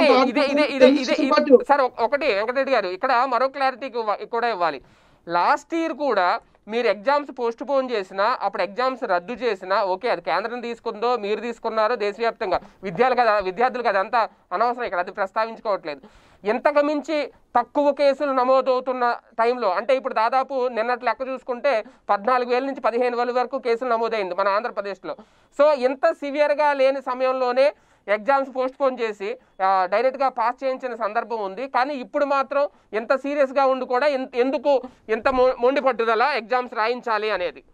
ఒకటి దాంట్లో ఇదే ఇదే ఆడుకుంటుంది ఇదే తెలుగుదేశం ఇదే పార్టీ. ఇదే- సార్ ఒక- ఒకటి వెంకటరెడ్డి గారు ఇక్కడ మరో క్లారిటీ కూడా ఇవ్వాలి లాస్ట్ ఇయర్ కూడా మీరు ఎగ్జామ్స్ పోస్ట్ పోన్ చేసినా అప్పుడు ఎగ్జామ్స్ రద్దు చేసినా ఓకే అది కేంద్రం తీసుకుందో మీరు తీసుకున్నారో దేశవ్యాప్తంగా విద్యార్థులు కదా విద్యార్థులకు అదంతా అనవసరం ఇక్కడ అది ప్రస్తావించుకోవట్లేదు ఇంతకు మించి తక్కువ కేసులు నమోదవుతున్న టైంలో అంటే ఇప్పుడు దాదాపు నిన్నటి లెక్క చూసుకుంటే పద్నాలుగు వేల నుంచి పదిహేను వేల వరకు కేసులు నమోదైంది మన ఆంధ్రప్రదేశ్లో సో ఇంత సివియర్గా లేని సమయంలోనే ఎగ్జామ్స్ పోస్ట్ పోన్ చేసి ఆ, డైరెక్ట్గా పాస్ చేయించిన సందర్భం ఉంది కానీ ఇప్పుడు మాత్రం ఎంత సీరియస్గా ఉండి కూడా ఎన్- ఎందుకు ఇంత మొ- మొండి పట్టుదల ఎగ్జామ్స్ రాయించాలి అనేది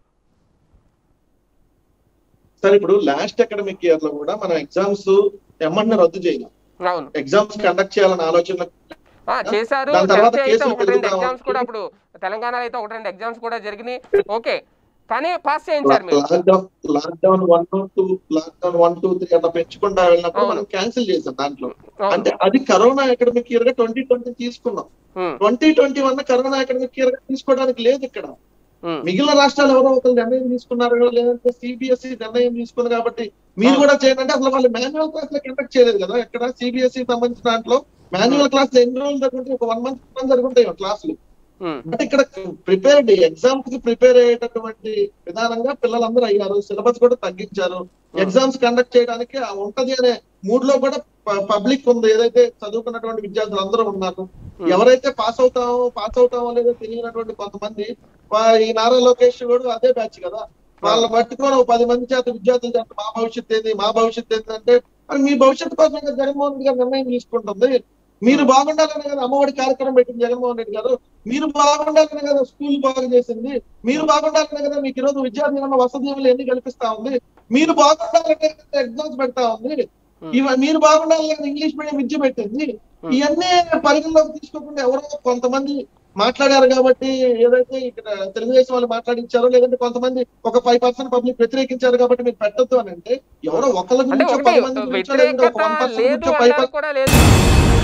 సరే ఇప్పుడు లాస్ట్ అకాడమిక్ ఇయర్ లో కూడా మనం ఎగ్జామ్స్ ఎమ్మన్నా రద్దు చేయాలి అవును ఎగ్జామ్స్ కండక్ట్ చేయాలన్న ఆలోచన ఆ, చేశారు దాని తర్వాత చర్చ అయితే కేసులు ఒకటి రెండు పెరుగుతా ఎగ్జామ్స్ కూడా అప్పుడు తెలంగాణలో అయితే ఒకటి రెండు ఎగ్జామ్స్ కూడా జరిగినాయి ఓకే కానీ పాస్ చేయించారు మీరు lockdown lockdown one two lockdown one two three అట్లా పెంచుకుంటా వెళ్ళినప్పుడు అవును. మనం క్యాన్సిల్ చేసాం దాంట్లో అవును. అంటే అది కరోనా అకాడమిక్ ఇయర్ గా ట్వంటీ ట్వంటీ తీసుకున్నాం ఉమ్, twenty twenty one corona academic year గా తీసుకోవడానికి లేదు ఇక్కడ ఉమ్, మిగిలిన రాష్ట్రాలు ఎవరో ఒకరు నిర్ణయం తీసుకున్నారు లేదంటే సిబిఎస్ఈ నిర్ణయం తీసుకుంది కాబట్టి మీరు అవును. కూడా చేయండి అంటే అసలు వాళ్ళు మాన్యువల్ క్లాస్ లో కండక్ట్ చేయలేదు కదా ఇక్కడ సిబిఎస్ఈ సంబంధించిన దాంట్లో మాన్యువల్ క్లాస్ ఎన్ని రోజులు జరుగుతుంటాయి ఒక వన్ మంత్ జరుగుంటాయి క్లాసులు ఉమ్, అంటే ఇక్కడ ప్రిపేర్డ్ ఎగ్జామ్స్ కి ప్రిపేర్ అయ్యేటటువంటి విధానంగా పిల్లలందరూ అయ్యారు సిలబస్ కూడా తగ్గించారు ఎగ్జామ్స్ కండక్ట్ చేయడానికి ఆ ఉంటది అనే మూడ్ లో కూడా పబ్లిక్ ఉంది ఏదైతే చదువుకున్నటువంటి విద్యార్థులు అందరూ ఉన్నారు ఎవరైతే పాస్ అవుతామో పాస్ అవుతామో లేదో తెలియనటువంటి కొంతమంది వా- ఈ నారా లోకేష్ కూడా అదే బ్యాచ్ కదా వాళ్ళ పట్టుకొని ఒక పది మంది చేత విద్యార్థుల చేత మా భవిష్యత్తు ఏంది మా భవిష్యత్తు ఏంది అంటే మరి మీ భవిష్యత్తు కోసం కదా జగన్మోహన్ రెడ్డి గారు నిర్ణయం తీసుకుంటుంది మీరు బాగుండాలనే కదా అమ్మఒడి కార్యక్రమం పెట్టింది జగన్మోహన్ రెడ్డి గారు మీరు బాగుండాలనే కదా స్కూల్ బాగా చేసింది మీరు బాగుండాలనే కదా మీకు ఈరోజు విద్యార్థి ఉన్న వసతులు ఎన్ని కల్పిస్తా ఉంది మీరు బాగుండాలనే ఎగ్జామ్స్ పెడతా ఉంది ఇవ మీరు బాగుండాలని కదా ఇంగ్లీష్ మీడియం విద్య పెట్టింది ఇవన్నీ పరిగణలోకి తీసుకోకుండా ఎవరో కొంతమంది మాట్లాడారు కాబట్టి ఏదైతే ఇక్కడ తెలుగుదేశం వాళ్ళు మాట్లాడించారో లేదంటే కొంతమంది ఒక ఫైవ్ పర్సెంట్ పబ్లిక్ వ్యతిరేకించారు కాబట్టి మీరు పెట్టొద్దు అని అంటే ఎవరో ఒకళ్ళ అంటే గురించి ఒకటి పది మంది గురించో లేదంటే వ్యతిరేకత ఒక వన్ పర్సెంట్ లేదు గురించో ఫైవ్ అనడానికి కూడా లేదు